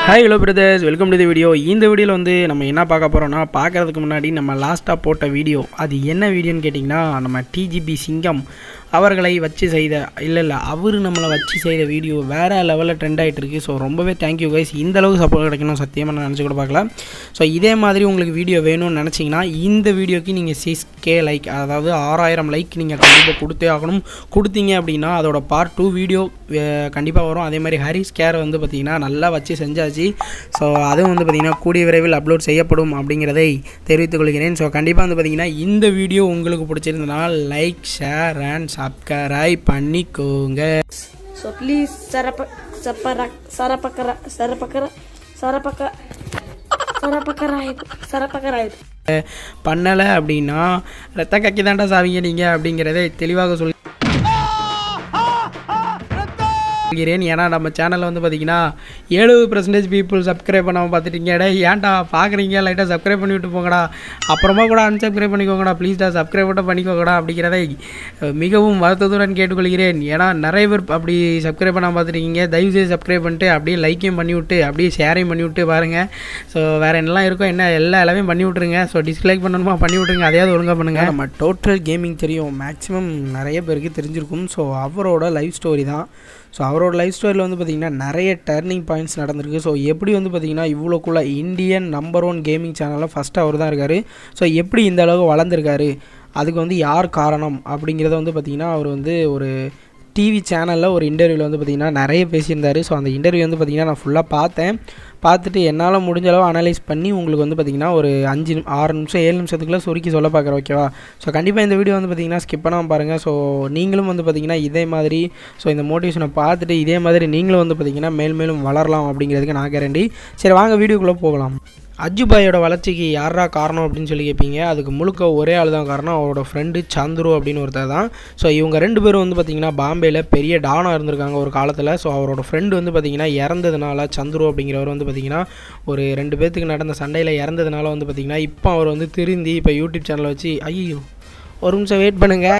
hi hello brothers welcome to the video இந்த வீடியோவில் வந்து நம்ம என்ன பார்க்க போகிறோம்னா பார்க்கறதுக்கு முன்னாடி நம்ம லாஸ்ட்டாக போட்ட வீடியோ அது என்ன வீடியோன்னு கேட்டிங்கன்னா நம்ம டிஜிபி சிங்கம் அவர்களை வச்சு செய்த இல்லை இல்லை அவர் நம்மளை வச்சு செய்த வீடியோ வேறு லெவலில் ட்ரெண்ட் ஆகிட்டு இருக்கு ஸோ ரொம்பவே தேங்க்யூ கைஸ் இந்த அளவுக்கு சப்போர்ட் கிடைக்கணும் சத்தியமாக நான் நினச்சி கூட பார்க்கல ஸோ இதே மாதிரி உங்களுக்கு வீடியோ வேணும்னு நினச்சிங்கன்னா இந்த வீடியோக்கு நீங்கள் சிக்ஸ் கே லைக் அதாவது ஆறாயிரம் லைக் நீங்கள் கண்டிப்பாக கொடுத்தே ஆகணும் கொடுத்தீங்க அப்படின்னா அதோட பார்ட் டூ வீடியோ கண்டிப்பாக வரும் அதே மாதிரி ஹரிஸ் கேர் வந்து பார்த்திங்கன்னா நல்லா வச்சு செஞ்சாச்சு ஸோ அதுவும் வந்து பார்த்திங்கன்னா கூடிய விரைவில் அப்லோட் செய்யப்படும் அப்படிங்கிறதை தெரிவித்துக் கொள்கிறேன் ஸோ கண்டிப்பாக வந்து பார்த்திங்கன்னா இந்த வீடியோ உங்களுக்கு பிடிச்சிருந்தனா லைக் ஷேர் அண்ட் சப்ஸ்கிரைப் பண்ணிக்கோங்க So please sarapa sapara sarapakara sarapakara sarapaka sarapakara sarapakara பண்ணலை அப்படின்னா ரத்த கக்கி தாண்டா சாவிங்க நீங்கள் அப்படிங்கிறதை தெளிவாக சொல்லி சொல்கிறேன் ஏன்னா நம்ம சேனலில் வந்து பார்த்தீங்கன்னா எழுபது பர்சன்டேஜ் பீப்புள் சப்ஸ்கிரைப் பண்ணாமல் பார்த்துட்டீங்க டே ஏன்டா பார்க்குறீங்க லைட்டாக சப்ஸ்கிரைப் பண்ணி விட்டு போங்கடா அப்புறமா கூட அன்சப்ஸ்கிரைப் பண்ணிக்கோங்கடா ப்ளீஸ்டா சப்ஸ்கிரைப் மட்டும் பண்ணிக்கோங்கடா அப்படிங்கிறதை அஹ், மிகவும் வருத்தத்துடன் கேட்டுக்கொள்கிறேன் ஏன்னா நிறைய பேர் அப்படி சப்ஸ்கிரைப் பண்ணாமல் பார்த்துருக்கீங்க தயவுசெய்து சப்ஸ்கிரைப் பண்ணிட்டு அப்படியே லைக்கையும் பண்ணி விட்டு அப்படியே ஷேரையும் பண்ணி விட்டு பாருங்கள் ஸோ வேறு என்னெல்லாம் இருக்கோ என்ன எல்லா எல்லாமே பண்ணி விட்ருங்க ஸோ டிஸ்லைக் பண்ணணுமா பண்ணி விட்ருங்க அதையாவது ஒழுங்காக பண்ணுங்கள் நம்ம டோட்டல் கேமிங் தெரியும் மேக்ஸிமம் நிறைய பேருக்கு தெரிஞ்சிருக்கும் ஸோ அவரோட லைஃப் ஸ்டோரி தான் ஸோ அவரோட லைஃப் ஸ்டோரியில் வந்து பார்த்திங்கன்னா நிறைய டர்னிங் பாயிண்ட்ஸ் நடந்திருக்கு ஸோ எப்படி வந்து பார்த்திங்கன்னா இவ்வளோக்குள்ள இந்தியன் நம்பர் ஒன் கேமிங் சேனலில் ஃபஸ்ட்டு அவர் தான் இருக்கார் ஸோ எப்படி இந்த அளவுக்கு வளர்ந்துருக்காரு அதுக்கு வந்து யார் காரணம் அப்படிங்கிறத வந்து பார்த்திங்கன்னா அவர் வந்து ஒரு டிவி சேனலில் ஒரு இன்டர்வியூவில் வந்து பார்த்திங்கன்னா நிறைய பேசியிருந்தார் ஸோ அந்த இன்டர்வியூ வந்து பார்த்திங்கன்னா நான் ஃபுல்லாக பார்த்தேன் பார்த்துட்டு என்னால் முடிஞ்ச அளவு அனலைஸ் பண்ணி உங்களுக்கு வந்து பார்த்திங்கன்னா ஒரு அஞ்சு நிமி- ஆறு நிமிஷம் ஏழு நிமிஷத்துக்குள்ளே சுருக்கி சொல்ல பார்க்குறேன் ஓகேவா ஸோ கண்டிப்பாக இந்த வீடியோ வந்து பார்த்திங்கன்னா ஸ்கிப் பண்ணாமல் பாருங்கள் ஸோ நீங்களும் வந்து பார்த்திங்கன்னா இதே மாதிரி ஸோ இந்த மோட்டிவேஷனை பார்த்துட்டு இதே மாதிரி நீங்களும் வந்து பார்த்திங்கன்னா மேல் மேலும் வளரலாம் அப்படிங்கிறதுக்கு நான் கேரண்டி சரி வாங்க வீடியோக்குள்ளே போகலாம் அஜுபாயோட வளர்ச்சிக்கு யாரா காரணம் அப்படின்னு சொல்லி கேட்பீங்க அதுக்கு முழுக்க ஒரே ஆள் தான் காரணம் அவரோட ஃப்ரெண்டு சந்துரு அப்படின்னு ஒருத்தர் தான் ஸோ இவங்க ரெண்டு பேரும் வந்து பார்த்திங்கன்னா பாம்பேயில் பெரிய டானாக இருந்திருக்காங்க ஒரு காலத்தில் ஸோ அவரோட ஃப்ரெண்டு வந்து பார்த்திங்கன்னா இறந்ததுனால சந்துரு அப்படிங்கிறவர் வந்து பார்த்திங்கன்னா ஒரு ரெண்டு பேர்த்துக்கு நடந்த சண்டையில் இறந்ததுனால வந்து பார்த்திங்கன்னா இப்போ அவர் வந்து திருந்தி இப்போ யூடியூப் சேனலை வச்சு ஐயோ ஒரு நிமிஷம் வெயிட் பண்ணுங்கள்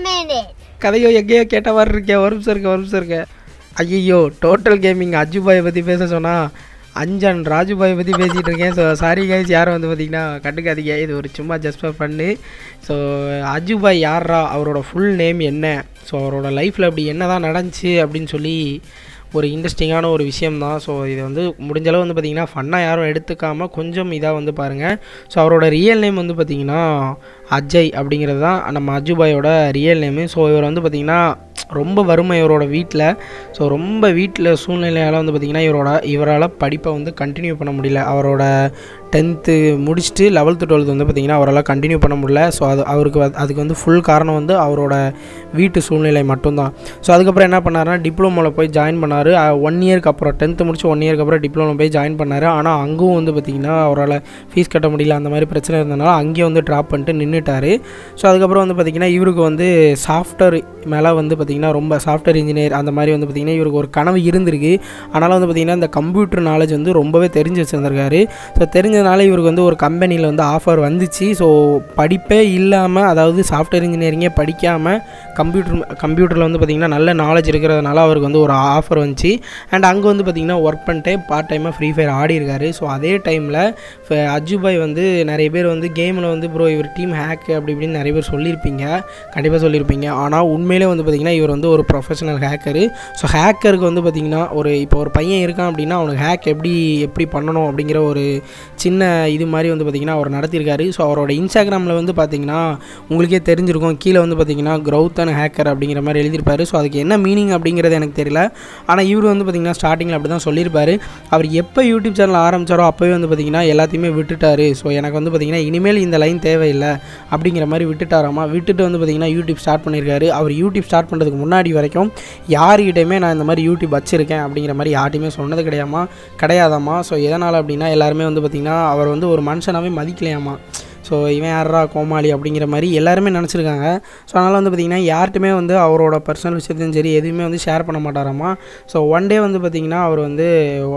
கதையோ எங்கேயோ கேட்ட மாதிரி இருக்கேன் ஒரு நிமிஷம் இருக்க ஒரு நிமிஷம் இருக்க ஐயோ டோட்டல் கேமிங் அஜுபாயை பற்றி பேச சொன்னால் அஞ்சன் ராஜுபாயை பற்றி பேசிகிட்டு இருக்கேன் ஸோ சாரி கைஸ் யாரும் வந்து பார்த்தீங்கன்னா கண்டுக்காதீங்க இது ஒரு சும்மா just for fun so Ajjubhai யாரா அவரோட ஃபுல் நேம் என்ன ஸோ அவரோட லைஃப்பில் அப்படி என்ன தான் நடந்துச்சு அப்படின்னு சொல்லி ஒரு இன்ட்ரெஸ்டிங்கான ஒரு விஷயம்தான் ஸோ இது வந்து முடிஞ்ச அளவு வந்து பார்த்திங்கன்னா ஃபன்னாக யாரும் எடுத்துக்காமல் கொஞ்சம் இதாக வந்து பாருங்கள் ஸோ அவரோட ரியல் நேம் வந்து பார்த்திங்கன்னா அஜய் அப்படிங்கிறது தான் நம்ம அஜுபாயோட ரியல் நேமு ஸோ இவர் வந்து பார்த்திங்கன்னா ரொம்ப வறுமை இவரோட வீட்டில் ஸோ ரொம்ப வீட்டில் சூழ்நிலையால் வந்து பார்த்திங்கன்னா இவரோட இவரால் படிப்பை வந்து கண்டினியூ பண்ண முடியல அவரோட டென்த்து முடிச்சுட்டு லெவல்த்து டுவெல்த்து வந்து பார்த்திங்கன்னா அவரால் கண்டினியூ பண்ண முடியல ஸோ அது அவருக்கு வந்து- அதுக்கு வந்து ஃபுல் காரணம் வந்து அவரோட வீட்டு சூழ்நிலை மட்டும்தான் ஸோ அதுக்கப்புறம் என்ன பண்ணாருன்னா டிப்ளமோவில் போய் ஜாயின் பண்ணார் ஒன் இயருக்கு அப்புறம் டென்த்து முடிச்சு ஒன் இயருக்கு அப்புறம் டிப்ளமோ போய் ஜாயின் பண்ணார் ஆனால் அங்கும் வந்து பார்த்திங்கன்னா அவரால் ஃபீஸ் கட்ட முடியல அந்த மாதிரி பிரச்சனை இருந்தனால அங்கேயே வந்து ட்ராப் பண்ணிட்டு நின்றுட்டார் ஸோ அதுக்கப்புறம் வந்து பார்த்திங்கன்னா இவருக்கு வந்து சாஃப்ட்வேர் மேலே வந்து பார்த்திங்கன்னா ரொம்ப சாஃப்ட்வேர் இன்ஜினியர் அந்த மாதிரி வந்து பார்த்திங்கன்னா இவருக்கு ஒரு கனவு இருந்திருக்கு ஆனாலும் வந்து பார்த்திங்கன்னா இந்த கம்ப்யூட்டர் நாலேஜ் வந்து ரொம்பவே தெரிஞ்சு வச்சுருந்துருக்காரு ஸோ தெரிஞ்சதுனால இவருக்கு வந்து ஒரு கம்பெனியில் வந்து ஆஃபர் வந்துச்சு ஸோ படிப்பே இல்லாமல் அதாவது சாஃப்ட்வேர் இன்ஜினியரிங்கே படிக்காமல் கம்ப்யூட்டர் கம்ப்யூட்டரில் வந்து பார்த்திங்கன்னா நல்ல நாலேஜ் இருக்கிறதுனால அவருக்கு வந்து ஒரு ஆஃபர் வந்துச்சு அண்ட் அங்கே வந்து பார்த்திங்கன்னா ஒர்க் பண்ணிட்டே பார்ட் டைமாக ஃப்ரீ ஃபயர் ஆடி இருக்காரு ஸோ அதே டைமில் அஜுபாய் வந்து நிறைய பேர் வந்து கேமில் வந்து ப்ரோ இவர் டீம் ஹேக் அப்படி இப்படின்னு நிறைய பேர் சொல்லியிருப்பீங்க கண்டிப்பாக சொல்லியிருப்பீங்க ஆனால் உண்மையிலே வந்து பார்த்திங்கன்னா இவர் வந்து ஒரு ப்ரொஃபஷனல் ஹேக்கரு ஸோ ஹேக்கருக்கு வந்து பார்த்திங்கன்னா ஒரு இப்போ ஒரு பையன் இருக்கான் அப்படின்னா அவனுக்கு ஹேக் எப்படி எப்படி பண்ணணும் அப்படிங்கிற ஒரு சின்ன இது மாதிரி வந்து பார்த்திங்கன்னா அவர் நடத்தியிருக்காரு ஸோ அவரோட இன்ஸ்டாகிராமில் வந்து பார்த்திங்கன்னா உங்களுக்கே தெரிஞ்சிருக்கும் கீழே வந்து பார்த்திங்கன்னா growth and ஹேக்கர் அப்படிங்கிற மாதிரி எழுதியிருப்பாரு ஸோ அதுக்கு என்ன மீனிங் அப்படிங்கிறது எனக்கு தெரியல ஆனால் இவர் வந்து பார்த்திங்கன்னா ஸ்டார்டிங்கில் அப்படி தான் சொல்லியிருப்பாரு அவர் எப்போ யூடியூப் சேனல் ஆரம்பித்தாரோ அப்போவே வந்து பார்த்திங்கன்னா எல்லாத்தையுமே விட்டுட்டாரு ஸோ எனக்கு வந்து பார்த்திங்கன்னா இனிமேல் இந்த லைன் தேவையில்லை அப்படிங்கிற மாதிரி விட்டுட்டாராமா விட்டுட்டு வந்து பார்த்திங்கன்னா யூடியூப் ஸ்டார்ட் பண்ணியிருக்காரு அவர் யூடியூப் ஸ்டார்ட் பண்ணுறதுக்கு முன்னாடி வரைக்கும் யாருக்கிட்டையுமே நான் இந்த மாதிரி யூடியூப் வச்சுருக்கேன் அப்படிங்கிற மாதிரி யார்ட்டையுமே சொன்னது கிடையாமா கிடையாதாம்மா ஸோ எதனால் அப்படின்னா எல்லாருமே வந்து பார்த்திங்கன்னா அவர் வந்து ஒரு மனுஷனாகவே மதிக்கலையாமா ஸோ இவன் யாரா கோமாளி அப்படிங்கிற மாதிரி எல்லாருமே நினச்சிருக்காங்க ஸோ அதனால் வந்து பார்த்திங்கன்னா யார்ட்டுமே வந்து அவரோட பர்சனல் விஷயத்தையும் சரி எதுவுமே வந்து ஷேர் பண்ண மாட்டாராமா ஸோ ஒன் டே வந்து பார்த்திங்கன்னா அவர் வந்து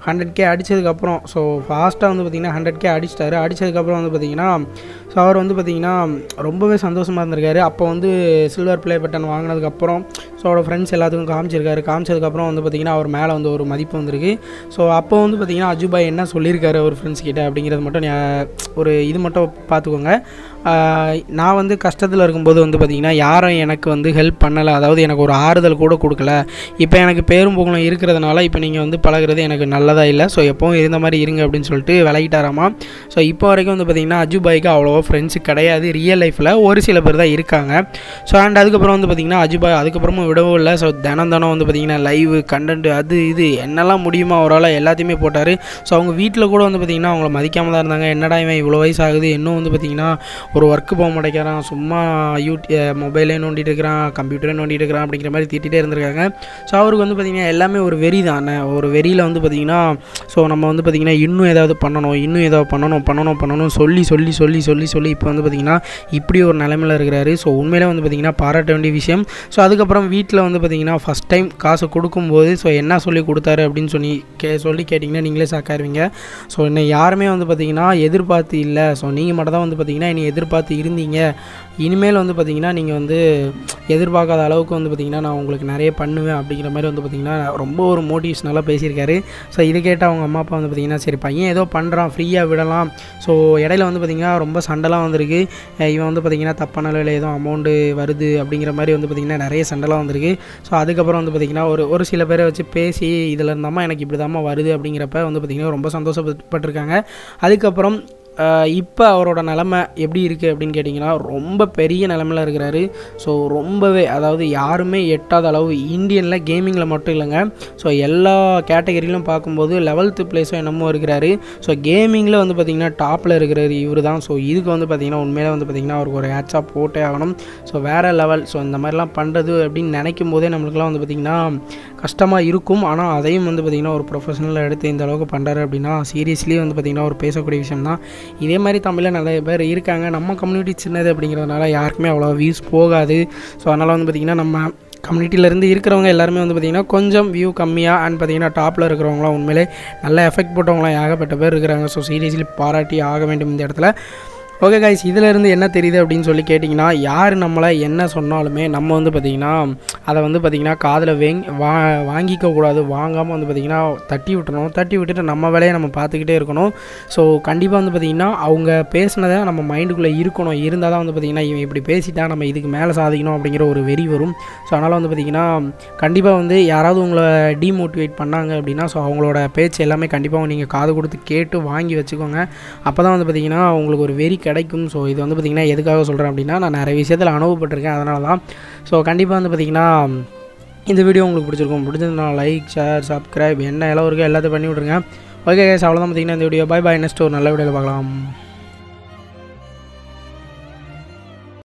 ஹண்ட்ரட் கே அடித்ததுக்கப்புறம் ஸோ ஃபாஸ்ட்டாக வந்து பார்த்திங்கன்னா ஹண்ட்ரட் கே அடிச்சிட்டாரு அடித்ததுக்கப்புறம் வந்து பார்த்திங்கன்னா ஸோ அவர் வந்து பார்த்திங்கன்னா ரொம்பவே சந்தோஷமாக இருந்திருக்காரு அப்போ வந்து சில்வர் ப்ளே பட்டன் வாங்கினதுக்கப்புறம் ஸோ அவரோட ஃப்ரெண்ட்ஸ் எல்லாத்துக்கும் காமிச்சிருக்காரு காமிச்சதுக்கப்புறம் வந்து பார்த்திங்கன்னா அவர் மேலே வந்து ஒரு மதிப்பு வந்திருக்கு ஸோ அப்போ வந்து பார்த்திங்கன்னா அஜுபாய் என்ன சொல்லியிருக்காரு அவர் ஃப்ரெண்ட்ஸ் கிட்ட அப்படிங்கிறது மட்டும் ஞா- ஒரு இது மட்டும் பார்த்துக்கோங்க ஆஹ் நான் வந்து கஷ்டத்தில் இருக்கும்போது வந்து பார்த்திங்கன்னா யாரும் எனக்கு வந்து ஹெல்ப் பண்ணலை அதாவது எனக்கு ஒரு ஆறுதல் கூட கொடுக்கல இப்போ எனக்கு பேரும் புகழும் இருக்கிறதுனால இப்போ நீங்கள் வந்து பழகுறது எனக்கு நல்லதாக இல்லை ஸோ எப்பவும் இருந்த மாதிரி இருங்க அப்படின்னு சொல்லிட்டு விலகிட்டாராமா ஸோ இப்போ வரைக்கும் வந்து பார்த்திங்கன்னா அஜுபாய்க்கு அவ்வளோவா ஃப்ரெண்ட்ஸு கிடையாது ரியல் லைஃப்பில் ஒரு சில பேர் தான் இருக்காங்க ஸோ அண்ட் அதுக்கப்புறம் வந்து பார்த்திங்கன்னா அஜுபாய் அதுக்கப்புறமும் விடவும் இல்லை ஸோ தினம் தினம் வந்து பார்த்திங்கன்னா லைவ் கண்டென்ட் அது இது என்னெல்லாம் முடியுமோ அவரால் எல்லாத்தையுமே போட்டார் ஸோ அவங்க வீட்டில் கூட வந்து பார்த்திங்கன்னா அவங்கள மதிக்காம தான் இருந்தாங்க என்னடா இவன் இவ்வளோ வயசு ஆகுது இன்னும் வந்து பார்த்திங்கன்னா ஒரு ஒர்க்கு போக மாட்டேங்கிறான் சும்மா யூடி மொபைலே நோண்டிட்டு இருக்கிறான் கம்ப்யூட்டரே நோண்டிட்டு இருக்கிறான் அப்படிங்கிற மாதிரி திட்டிகிட்டே இருந்திருக்காங்க ஸோ அவருக்கு வந்து பார்த்திங்கன்னா எல்லாமே ஒரு வெறி தானே ஒரு வெறியில் வந்து பார்த்திங்கன்னா ஸோ நம்ம வந்து பார்த்திங்கன்னா இன்னும் ஏதாவது பண்ணணும் இன்னும் ஏதாவது பண்ணணும் பண்ணணும் பண்ணணும் சொல்லி சொல்லி சொல்லி சொல்லி சொல்லி இப்போ வந்து பார்த்திங்கன்னா இப்படி ஒரு நிலைமையில் இருக்கிறாரு ஸோ உண்மையிலே வந்து பார்த்திங்கன்னா பாராட்ட வேண்டிய விஷயம் ஸோ அதுக்கப்புறம் வீட்டில் வந்து பார்த்திங்கன்னா ஃபஸ்ட் டைம் காசு கொடுக்கும்போது ஸோ என்ன சொல்லி கொடுத்தாரு அப்படின்னு சொல்லி கே சொல்லி கேட்டிங்கன்னா நீங்களே சாக்காருவீங்க ஸோ என்னை யாருமே வந்து பார்த்திங்கன்னா எதிர்பார்த்து இல்லை ஸோ நீங்கள் மட்டும் தான் வந்து பார்த்திங்கன்னா என்னை எதிர்பார்த்து இருந்தீங்க இனிமேல் வந்து பார்த்திங்கன்னா நீங்கள் வந்து எதிர்பார்க்காத அளவுக்கு வந்து பார்த்திங்கன்னா நான் உங்களுக்கு நிறைய பண்ணுவேன் அப்படிங்கிற மாதிரி வந்து பார்த்திங்கன்னா ரொம்ப ஒரு மோட்டிவேஷனலாக பேசியிருக்காரு ஸோ இதை கேட்டு அவங்க அம்மா அப்பா வந்து பார்த்திங்கன்னா சரி பையன் ஏதோ பண்ணுறான் ஃப்ரீயாக விடலாம் ஸோ இடையில வந்து பார்த்திங்கன்னா ரொம்ப சண்டைலாம் வந்திருக்கு அஹ் இவன் வந்து பார்த்திங்கன்னா தப்பான நிலையில் ஏதோ அமௌண்ட்டு வருது அப்படிங்கிற மாதிரி வந்து பார்த்திங்கன்னா நிறைய சண்டைலாம் வந்திருக்கு ஸோ அதுக்கப்புறம் வந்து பார்த்திங்கன்னா ஒரு ஒரு சில பேரை வச்சு பேசி இதில் இருந்தாமல் எனக்கு இப்படி தாம்மா வருது அப்படிங்கிறப்ப வந்து பார்த்திங்கன்னா ரொம்ப சந்தோஷப்பட்டிருக்காங்க அதுக்கப்புறம் இப்போ அவரோட நிலமை எப்படி இருக்குது அப்படின்னு கேட்டிங்கன்னா ரொம்ப பெரிய நிலமையில் இருக்கிறாரு ஸோ ரொம்பவே அதாவது யாருமே எட்டாத அளவு இந்தியனில் கேமிங்கில் மட்டும் இல்லைங்க ஸோ எல்லா கேட்டகரியிலும் பார்க்கும்போது லெவல்த்து பிளேஸும் என்னமோ இருக்கிறாரு ஸோ கேமிங்கில் வந்து பார்த்திங்கன்னா டாப்பில் இருக்கிறாரு இவர் தான் ஸோ இதுக்கு வந்து பார்த்திங்கன்னா உண்மையிலே வந்து பார்த்திங்கன்னா அவருக்கு ஒரு ஹேட்ஸாக போட்டே ஆகணும் ஸோ வேறு லெவல் ஸோ இந்த மாதிரிலாம் பண்ணுறது அப்படின்னு நினைக்கும் போதே நம்மளுக்குலாம் வந்து பார்த்திங்கன்னா கஷ்டமாக இருக்கும் ஆனால் அதையும் வந்து பார்த்திங்கன்னா ஒரு ப்ரொஃபஷனலில் எடுத்து இந்த அளவுக்கு பண்ணுறாரு அப்படின்னா சீரியஸ்லி வந்து பார்த்திங்கன்னா ஒரு பேசக்கூடிய விஷயம் தான் இதே மாதிரி தமிழில் நிறைய பேர் இருக்காங்க நம்ம கம்யூனிட்டி சின்னது அப்படிங்கிறதுனால யாருக்குமே அவ்வளோ வியூஸ் போகாது ஸோ அதனால் வந்து பார்த்திங்கன்னா நம்ம கம்யூனிட்டியிலேருந்து இருக்கிறவங்க எல்லாருமே வந்து பார்த்திங்கன்னா கொஞ்சம் வியூ கம்மியாக அண்ட் பார்த்திங்கன்னா டாப்பில் இருக்கிறவங்களாம் உண்மையிலே நல்ல எஃபெக்ட் போட்டவங்களாம் ஏகப்பட்ட பேர் இருக்கிறாங்க ஸோ சீரியஸ்லி பாராட்டி ஆக வேண்டும் இந்த இடத்துல ஓகே கைஸ் இதிலேருந்து என்ன தெரியுது அப்படின்னு சொல்லி கேட்டிங்கன்னா யார் நம்மளை என்ன சொன்னாலுமே நம்ம வந்து பார்த்திங்கன்னா அதை வந்து பார்த்திங்கன்னா காதில் வேங் வா வாங்கிக்க கூடாது வாங்காமல் வந்து பார்த்திங்கன்னா தட்டி விட்டுறணும் தட்டி விட்டுட்டு நம்ம வேலையை நம்ம பார்த்துக்கிட்டே இருக்கணும் ஸோ கண்டிப்பாக வந்து பார்த்திங்கன்னா அவங்க பேசினதை நம்ம மைண்டுக்குள்ளே இருக்கணும் இருந்தால் தான் வந்து பார்த்திங்கன்னா இவன் இப்படி பேசிட்டா நம்ம இதுக்கு மேலே சாதிக்கணும் அப்படிங்கிற ஒரு வெறி வரும் ஸோ அதனால் வந்து பார்த்திங்கன்னா கண்டிப்பாக வந்து யாராவது உங்களை டீமோட்டிவேட் பண்ணாங்க அப்படின்னா ஸோ அவங்களோட பேச்சு எல்லாமே கண்டிப்பாக நீங்கள் காது கொடுத்து கேட்டு வாங்கி வச்சுக்கோங்க அப்போ தான் வந்து பார்த்திங்கன்னா உங்களுக்கு ஒரு வெறி கிடைக்கும் ஸோ இது வந்து பார்த்திங்கன்னா எதுக்காக சொல்கிறேன் அப்படின்னா நான் நிறைய விஷயத்தில் அனுபவப்பட்டிருக்கேன் அதனால தான் ஸோ கண்டிப்பாக வந்து பார்த்திங்கன்னா இந்த வீடியோ உங்களுக்கு பிடிச்சிருக்கும் பிடிச்சிருந்தா லைக் ஷேர் சப்ஸ்கிரைப் என்ன எல்லாம் இருக்கோ எல்லாத்தையும் பண்ணி விட்ருங்க ஓகே கேஸ் அவ்வளோதான் பார்த்திங்கன்னா இந்த வீடியோ பை பை நெக்ஸ்ட் ஒரு நல்ல வீடியோவில் பார்க்கலாம்